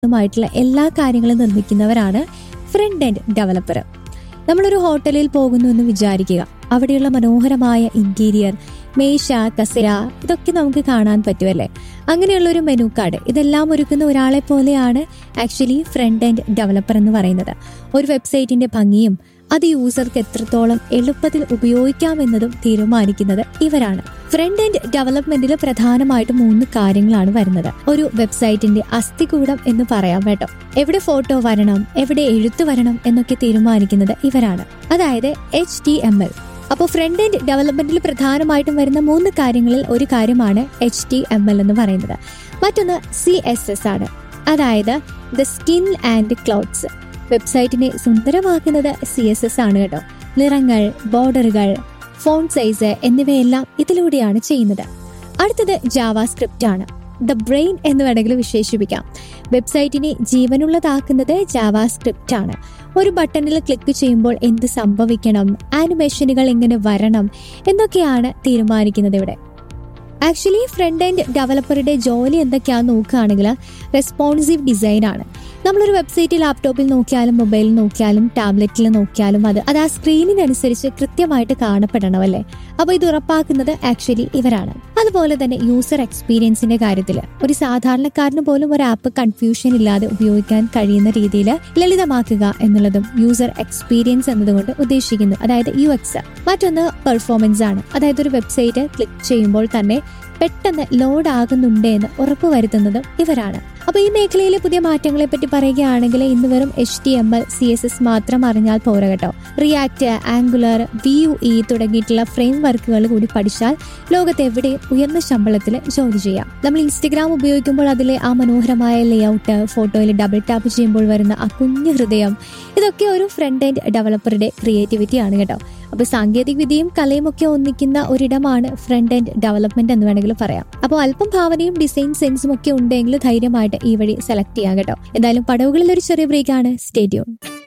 ആയിട്ടുള്ള എല്ലാ കാര്യങ്ങളും നിർമ്മിക്കുന്നവരാണ് ഫ്രണ്ട് എൻഡ് ഡെവലപ്പർ നമ്മളൊരു ഹോട്ടലിൽ പോകുന്നു എന്ന് വിചാരിക്കുക അവിടെയുള്ള മനോഹരമായ ഇന്റീരിയർ മേശ കസര ഇതൊക്കെ നമുക്ക് കാണാൻ പറ്റുമല്ലേ അങ്ങനെയുള്ള ഒരു മെനു കാർഡ് ഇതെല്ലാം ഒരുക്കുന്ന ഒരാളെ പോലെയാണ് ആക്ച്വലി ഫ്രണ്ട് എൻഡ് ഡെവലപ്പർ എന്ന് പറയുന്നത് ഒരു വെബ്സൈറ്റിന്റെ ഭംഗിയും അത് യൂസർക്ക് എത്രത്തോളം എളുപ്പത്തിൽ ഉപയോഗിക്കാമെന്നതും തീരുമാനിക്കുന്നത് ഇവരാണ് ഫ്രണ്ട് എൻഡ് ഡെവലപ്മെന്റിൽ പ്രധാനമായിട്ടും മൂന്ന് കാര്യങ്ങളാണ് വരുന്നത് ഒരു വെബ്സൈറ്റിന്റെ അസ്ഥികൂടം എന്ന് പറയാം കേട്ടോ എവിടെ ഫോട്ടോ വരണം എവിടെ എഴുത്ത് വരണം എന്നൊക്കെ തീരുമാനിക്കുന്നത് ഇവരാണ് അതായത് എച്ച് ടി എം എൽ അപ്പോൾ ഫ്രണ്ട് എൻഡ് ഡെവലപ്മെന്റിൽ പ്രധാനമായിട്ടും വരുന്ന മൂന്ന് കാര്യങ്ങളിൽ ഒരു കാര്യമാണ് എച്ച് ടി എം എൽ എന്ന് പറയുന്നത് മറ്റൊന്ന് സി എസ് എസ് ആണ് അതായത് ദ സ്കിൻ ആൻഡ് ക്ലോത്ത്സ് വെബ്സൈറ്റിനെ സുന്ദരമാക്കുന്നത് സി എസ് എസ് ആണ് കേട്ടോ നിറങ്ങൾ ബോർഡറുകൾ ഫോൺ സൈസ് എന്നിവയെല്ലാം ഇതിലൂടെയാണ് ചെയ്യുന്നത് അടുത്തത് ജാവാ സ്ക്രിപ്റ്റ് ആണ് ദ ബ്രെയിൻ എന്ന് വേണമെങ്കിൽ വിശേഷിപ്പിക്കാം വെബ്സൈറ്റിനെ ജീവനുള്ളതാക്കുന്നത് ജാവാ സ്ക്രിപ്റ്റ് ആണ് ഒരു ബട്ടണിൽ ക്ലിക്ക് ചെയ്യുമ്പോൾ എന്ത് സംഭവിക്കണം ആനിമേഷനുകൾ എങ്ങനെ വരണം എന്നൊക്കെയാണ് തീരുമാനിക്കുന്നത് ഇവിടെ ആക്ച്വലി ഫ്രണ്ട് എൻഡ് ഡെവലപ്പറുടെ ജോലി എന്തൊക്കെയാണെന്ന് നോക്കുകയാണെങ്കിൽ റെസ്പോൺസീവ് ഡിസൈൻ ആണ് നമ്മളൊരു വെബ്സൈറ്റ് ലാപ്ടോപ്പിൽ നോക്കിയാലും മൊബൈലിൽ നോക്കിയാലും ടാബ്ലറ്റിൽ നോക്കിയാലും അത് അത് ആ സ്ക്രീനിനനുസരിച്ച് കൃത്യമായിട്ട് കാണപ്പെടണം അല്ലേ അപ്പോൾ ഇത് ഉറപ്പാക്കുന്നത് ആക്ച്വലി ഇവരാണ് അതുപോലെ തന്നെ യൂസർ എക്സ്പീരിയൻസിന്റെ കാര്യത്തിൽ ഒരു സാധാരണക്കാരന് പോലും ഒരു ആപ്പ് കൺഫ്യൂഷൻ ഇല്ലാതെ ഉപയോഗിക്കാൻ കഴിയുന്ന രീതിയിൽ ലളിതമാക്കുക എന്നുള്ളതും യൂസർ എക്സ്പീരിയൻസ് എന്നതുകൊണ്ട് ഉദ്ദേശിക്കുന്നു അതായത് യു എക്സ് മറ്റൊന്ന് പെർഫോമൻസ് ആണ് അതായത് ഒരു വെബ്സൈറ്റ് ക്ലിക്ക് ചെയ്യുമ്പോൾ തന്നെ പെട്ടെന്ന് ലോഡ് ആകുന്നുണ്ട് എന്ന് ഉറപ്പുവരുത്തുന്നതും ഇവരാണ് അപ്പൊ ഈ മേഖലയിലെ പുതിയ മാറ്റങ്ങളെ പറ്റി പറയുകയാണെങ്കിൽ ഇന്ന് വെറും H T M L C S S മാത്രം അറിഞ്ഞാൽ പോരാ കേട്ടോ React Angular V U E തുടങ്ങിയിട്ടുള്ള ഫ്രെയിം വർക്കുകൾ കൂടി പഠിച്ചാൽ ലോകത്ത് എവിടെയും ഉയർന്ന ശമ്പളത്തിൽ ജോലി ചെയ്യാം നമ്മൾ ഇൻസ്റ്റഗ്രാം ഉപയോഗിക്കുമ്പോൾ അതിലെ ആ മനോഹരമായ ലേഔട്ട് ഫോട്ടോയിൽ ഡബിൾ ടാപ്പ് ചെയ്യുമ്പോൾ വരുന്ന ആ കുഞ്ഞു ഹൃദയം ഇതൊക്കെ ഒരു ഫ്രണ്ട് എൻഡ് ഡെവലപ്പറുടെ ക്രിയേറ്റിവിറ്റി ആണ് കേട്ടോ അപ്പൊ സാങ്കേതിക വിദ്യയും കലയും ഒക്കെ ഒന്നിക്കുന്ന ഒരിടമാണ് ഫ്രണ്ട് എൻഡ് ഡെവലപ്മെന്റ് എന്ന് വേണമെങ്കിൽ പറയാം അപ്പോൾ അല്പം ഭാവനയും ഡിസൈൻ സെൻസും ഒക്കെ ഉണ്ടെങ്കിൽ ധൈര്യമായിട്ട് ഈ വഴി സെലക്ട് ചെയ്യാം കേട്ടോ എന്തായാലും പടവുകളിൽ ഒരു ചെറിയ ബ്രേക്കാണ് സ്റ്റേഡിയം